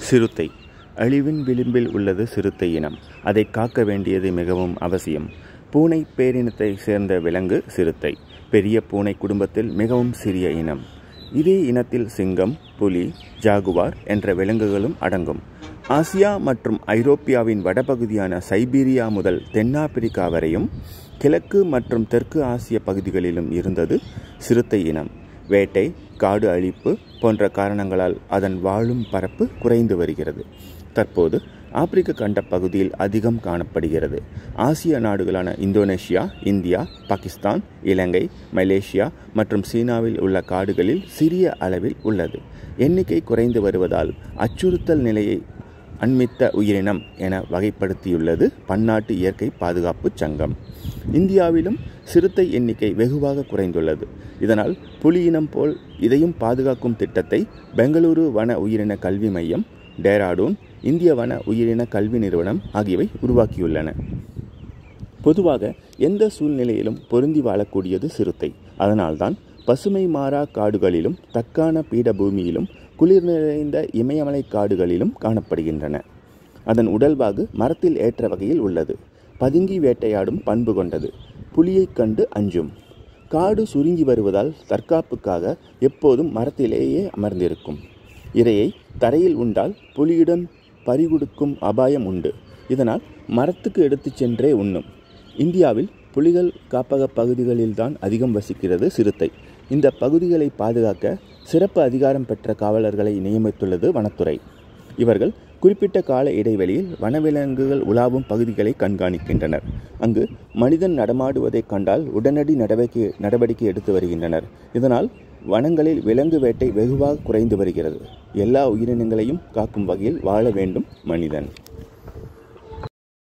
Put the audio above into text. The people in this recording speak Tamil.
சிறுத்தை அழிவின் விளிம்பில் உள்ளது சிறுத்தை இனம் அதை காக்க வேண்டியது மிகவும் அவசியம் பூனை பேரினத்தை சேர்ந்த விலங்கு சிறுத்தை பெரிய பூனை குடும்பத்தில் மிகவும் சிறிய இனம் இதே இனத்தில் சிங்கம் புலி ஜாகுவார் என்ற விலங்குகளும் அடங்கும் ஆசியா மற்றும் ஐரோப்பியாவின் வடபகுதியான சைபீரியா முதல் தென்னாப்பிரிக்கா வரையும் கிழக்கு மற்றும் தெற்கு ஆசிய பகுதிகளிலும் இருந்தது சிறுத்தை இனம் வேட்டை காடு அழிப்பு போன்ற காரணங்களால் அதன் வாழும் பரப்பு குறைந்து வருகிறது தற்போது ஆப்பிரிக்க கண்ட பகுதியில் அதிகம் காணப்படுகிறது ஆசிய நாடுகளான Indonesia India Pakistan Ilangai Malaysia மற்றும் சீனாவில் உள்ள காடுகளில் சிறிய அளவில் உள்ளது எண்ணிக்கை குறைந்து வருவதால் அச்சுறுத்தல் நிலையை அண்மித்த உயிரினம் என வகைப்படுத்தியுள்ளது பன்னாட்டு இயற்கை பாதுகாப்பு சங்கம் இந்தியாவிலும் சிறுத்தை எண்ணிக்கை வெகுவாக குறைந்துள்ளது இதனால் புலி இனம் போல் இதையும் பாதுகாக்கும் திட்டத்தை பெங்களூரு வன உயிரின கல்வி மையம் டேராடூன் இந்திய வன உயிரின கல்வி நிறுவனம் ஆகியவை உருவாக்கியுள்ளன பொதுவாக எந்த சூழ்நிலையிலும் பொருந்தி வாழக்கூடியது சிறுத்தை அதனால்தான் பசுமை மாறா காடுகளிலும் தக்கான பீடபூமியிலும் குளிர் நிறைந்த இமயமலை காடுகளிலும் காணப்படுகின்றன அதன் உடல்வாகு மரத்தில் ஏற்ற வகையில் உள்ளது பதுங்கி வேட்டையாடும் பண்பு கொண்டது புலியைக் கண்டு அஞ்சும் காடு சுருங்கி வருவதால் தற்காப்புக்காக எப்போதும் மரத்திலேயே அமர்ந்திருக்கும் இரையை தரையில் உண்டால் புலியிடம் பறிகொடுக்கும் அபாயம் உண்டு இதனால் மரத்துக்கு எடுத்துச் சென்றே உண்ணும் இந்தியாவில் புலிகள் காப்பக பகுதிகளில்தான் அதிகம் வசிக்கிறது சிறுத்தை இந்த பகுதிகளை பாதுகாக்க சிறப்பு அதிகாரம் பெற்ற காவலர்களை நியமித்துள்ளது வனத்துறை இவர்கள் குறிப்பிட்ட கால இடைவெளியில் வனவிலங்குகள் உலாவும் பகுதிகளை கண்காணிக்கின்றனர் அங்கு மனிதன் நடமாடுவதைக் கண்டால் உடனடி நடவடிக்கை நடவடிக்கை எடுத்து வருகின்றனர் இதனால் வனங்களில் விலங்கு வேட்டை வெகுவாக குறைந்து வருகிறது எல்லா உயிரினங்களையும் காக்கும் வகையில் வாழ வேண்டும் மனிதன்